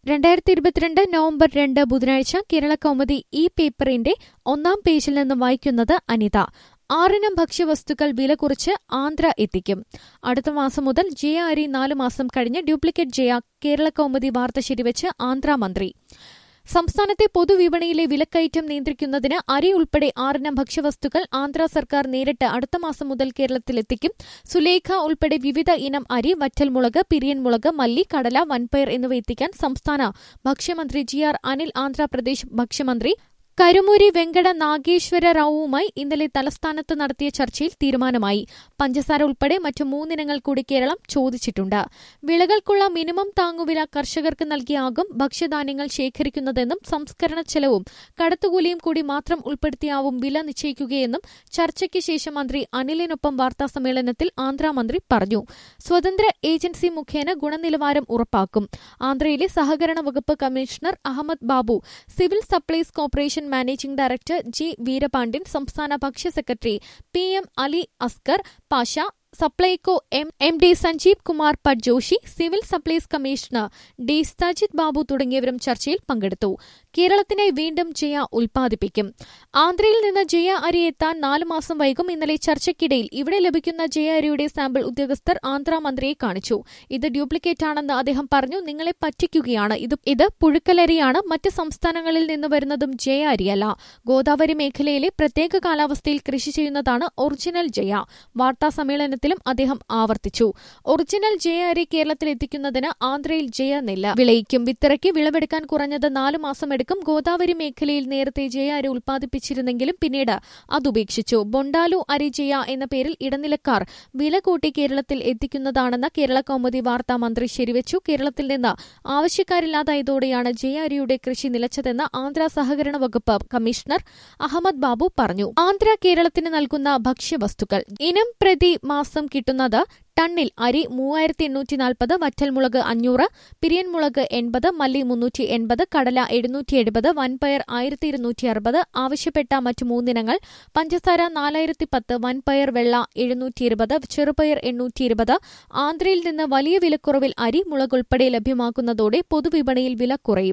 രണ്ടായിരത്തി ഇരുപത്തിരണ്ട് നവംബർ രണ്ട് ബുധനാഴ്ച കേരള കൗമുദി ഈ പേപ്പറിന്റെ ഒന്നാം പേജിൽ നിന്നും വായിക്കുന്നത് അനിത ആറിനം ഭക്ഷ്യവസ്തുക്കൾ വില കുറച്ച് ആന്ധ്ര എത്തിക്കും അടുത്ത മാസം മുതൽ ജയ അരി നാല് മാസം കഴിഞ്ഞ് ഡ്യൂപ്ലിക്കേറ്റ് ജയ കേരള കൗമുദി വാർത്ത ശരിവച്ച് ആന്ധ്ര മന്ത്രി സംസ്ഥാനത്തെ പൊതുവിപണിയിലെ വിലക്കയറ്റം നിയന്ത്രിക്കുന്നതിന് അരി ഉൾപ്പെടെ ആറിനം ഭക്ഷ്യവസ്തുക്കൾ ആന്ധ്ര സർക്കാർ നേരിട്ട് അടുത്ത മാസം മുതൽ കേരളത്തിലെത്തിക്കും സുലേഖ ഉൾപ്പെടെ വിവിധ ഇനം അരി വറ്റൽമുളക് പിരിയൻമുളക് മല്ലി കടല വൻപയർ എന്നിവ എത്തിക്കാൻ സംസ്ഥാന ഭക്ഷ്യമന്ത്രി ജി ആർ അനിൽ ആന്ധ്രാപ്രദേശ് ഭക്ഷ്യമന്ത്രി കരുമൂരി വെങ്കട നാഗേശ്വര റാവുവുമായി ഇന്നലെ തലസ്ഥാനത്ത് നടത്തിയ ചർച്ചയിൽ തീരുമാനമായി പഞ്ചസാര ഉൾപ്പെടെ മറ്റു മൂന്നിനങ്ങൾ കൂടി കേരളം ചോദിച്ചിട്ടുണ്ട് വിളകൾക്കുള്ള മിനിമം താങ്ങുവില കർഷകർക്ക് നൽകിയാകും ഭക്ഷ്യധാന്യങ്ങൾ ശേഖരിക്കുന്നതെന്നും സംസ്കരണ ചെലവും കടത്തുകൂലിയും കൂടി മാത്രം ഉൾപ്പെടുത്തിയാവും വില നിശ്ചയിക്കുകയെന്നും ചർച്ചയ്ക്ക് ശേഷം മന്ത്രി അനിലിനൊപ്പം വാർത്താസമ്മേളനത്തിൽ ആന്ധ്രാമന്ത്രി പറഞ്ഞു സ്വതന്ത്ര ഏജൻസി മുഖേന ഗുണനിലവാരം ഉറപ്പാക്കും ആന്ധ്രയിലെ സഹകരണ വകുപ്പ് commissioner Ahmed Babu civil supplies corporation managing director G Veerapandian സംസ്ഥാന ഭക്ഷ്യ secretary P M Ali Askar Pasha Supplyco M M D Sanjeev Kumar Patjoshi civil supplies commissioner D Sajith Babu തുടങ്ങിയവരും ചർച്ചയിൽ പങ്കെടുത്തു കേരളത്തിനായി വീണ്ടും ജയ ഉൽപ്പാദിപ്പിക്കും ആന്ധ്രയിൽ നിന്ന് ജയ അരി എത്താൻ നാല് മാസം വൈകും ഇന്നലെ ചർച്ചയ്ക്കിടയിൽ ഇവിടെ ലഭിക്കുന്ന ജയ അരിയുടെ സാമ്പിൾ ഉദ്യോഗസ്ഥർ ആന്ധ്ര മന്ത്രിയെ കാണിച്ചു ഇത് ഡ്യൂപ്ലിക്കേറ്റ് ആണെന്ന് അദ്ദേഹം പറഞ്ഞു നിങ്ങളെ പറ്റിക്കുകയാണ് ഇത് ഇത് പുഴുക്കലരിയാണ് മറ്റ് സംസ്ഥാനങ്ങളിൽ നിന്ന് വരുന്നതും ജയ അരിയല്ല ഗോദാവരി മേഖലയിലെ പ്രത്യേക കാലാവസ്ഥയിൽ കൃഷി ചെയ്യുന്നതാണ് ഒറിജിനൽ ജയ വാർത്താ സമ്മേളനത്തിലും അദ്ദേഹം ആവർത്തിച്ചു ഒറിജിനൽ ജയ അരി കേരളത്തിൽ എത്തിക്കുന്നതിന് ആന്ധ്രയിൽ ജയ നെല്ല് വിളയിക്കും വിത്തിറക്കി വിളവെടുക്കാൻ കുറഞ്ഞത് നാലു മാസം എടുക്കും ഗോദാവരി മേഖലയിൽ നേരത്തെ ജയ അരി ഉൽപ്പാദിപ്പിച്ചിരുന്നെങ്കിലും പിന്നീട് അതുപേക്ഷിച്ചു ബൊണ്ടാലു അരി ജയ എന്ന പേരിൽ ഇടനിലക്കാർ വില കൂട്ടി കേരളത്തിൽ എത്തിക്കുന്നതാണെന്ന് കേരള കൗമുദി വാർത്താ മന്ത്രി ശരിവച്ചു കേരളത്തിൽ നിന്ന് ആവശ്യക്കാരില്ലാതായതോടെയാണ് ജയ അരിയുടെ കൃഷി നിലച്ചതെന്ന് ആന്ധ്ര സഹകരണ വകുപ്പ് കമ്മീഷണർ അഹമ്മദ് ബാബു പറഞ്ഞു ആന്ധ്ര കേരളത്തിന് നൽകുന്ന ഭക്ഷ്യവസ്തുക്കൾ ഇനം പ്രതി മാസം കിട്ടുന്നത് ടണ്ണിൽ അരി മൂവായിരത്തി എണ്ണൂറ്റി നാൽപ്പത് വറ്റൽമുളക് അഞ്ഞൂറ് പിരിയൻമുളക് എൺപത് മല്ലി മുന്നൂറ്റി എൺപത് കടല എഴുന്നൂറ്റി എഴുപത് വൻപയർ ആയിരത്തി ഇരുന്നൂറ്റി അറുപത് ആവശ്യപ്പെട്ട മറ്റു മൂന്നിനങ്ങൾ പഞ്ചസാര നാലായിരത്തി പത്ത് വൻപയർ വെള്ള എഴുന്നൂറ്റി ഇരുപത് ചെറുപയർ എണ്ണൂറ്റി ഇരുപത് ആന്ധ്രയിൽ നിന്ന് വലിയ വിലക്കുറവിൽ അരി മുളക് ഉൾപ്പെടെ ലഭ്യമാക്കുന്നതോടെ പൊതുവിപണിയിൽ വില കുറയും